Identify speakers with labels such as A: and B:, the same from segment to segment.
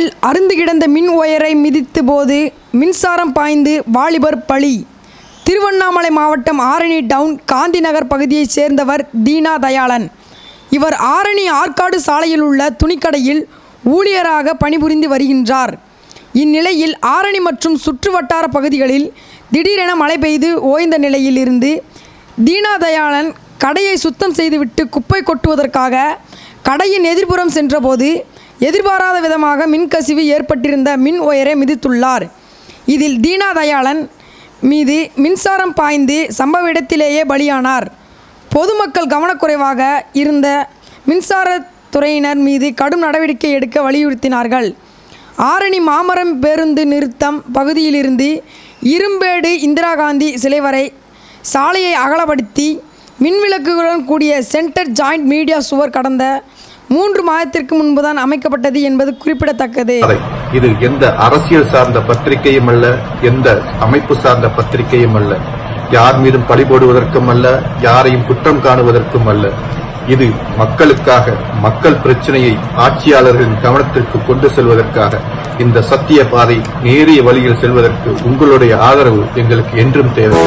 A: சாலையில் அருந்து கிடந்த மின் ஒயரை மிதித்த போது மின்சாரம் பாய்ந்து வாலிபர் பலி திருவண்ணாமலை மாவட்டம் ஆரணி டவுன் காந்தி நகர் பகுதியைச் சேர்ந்தவர் தீனா தயாளன் இவர் ஆரணி ஆற்காடு சாலையில் உள்ள துணிக்கடையில் ஊழியராக பணிபுரிந்து வருகின்றார் இந்நிலையில் ஆரணி மற்றும் சுற்று வட்டார பகுதிகளில் திடீரென மழை பெய்து ஓய்ந்த நிலையில் இருந்து தீனா தயாளன் கடையை சுத்தம் செய்துவிட்டு குப்பை கொட்டுவதற்காக கடையின் எதிர்ப்புறம் சென்றபோது எதிர்பாராத விதமாக மின்கசிவு ஏற்பட்டிருந்த மின் ஒயரை மிதித்துள்ளார் இதில் தீனா தயாளன் மீது மின்சாரம் பாய்ந்து சம்பவ இடத்திலேயே பலியானார் பொதுமக்கள் கவனக்குறைவாக இருந்த மின்சாரத்துறையினர் மீது கடும் நடவடிக்கை எடுக்க வலியுறுத்தினார்கள் ஆரணி மாமரம் பேருந்து நிறுத்தம் பகுதியிலிருந்து இரும்பேடு இந்திரா காந்தி சிலை வரை சாலையை அகலப்படுத்தி மின்விளக்குகளுடன் கூடிய சென்டர் ஜாயிண்ட் மீடியா சுவர் கடந்த மூன்று மாதத்திற்கு முன்புதான் அமைக்கப்பட்டது என்பது குறிப்பிடத்தக்கது
B: அதை இது எந்த அரசியல் சார்ந்த பத்திரிகையும் அல்ல எந்த அமைப்பு சார்ந்த பத்திரிகையும் அல்ல யார் மீதும் பழி போடுவதற்கும் அல்ல யாரையும் குற்றம் காணுவதற்கும் அல்ல இது மக்களுக்காக மக்கள் பிரச்சனையை ஆட்சியாளர்களின் கவனத்திற்கு கொண்டு செல்வதற்காக இந்த சத்திய பாதை நேரிய வழியில் செல்வதற்கு உங்களுடைய ஆதரவு எங்களுக்கு என்றும் தேவை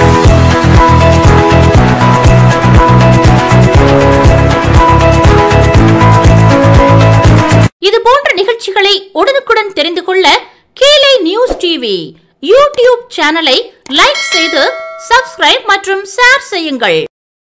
C: இது போன்ற நிகழ்ச்சிகளை உடனுக்குடன் தெரிந்து கொள்ள கேலை நியூஸ் டிவி யூடியூப் சேனலை லைக் செய்து சப்ஸ்கிரைப் மற்றும் ஷேர் செய்யுங்கள்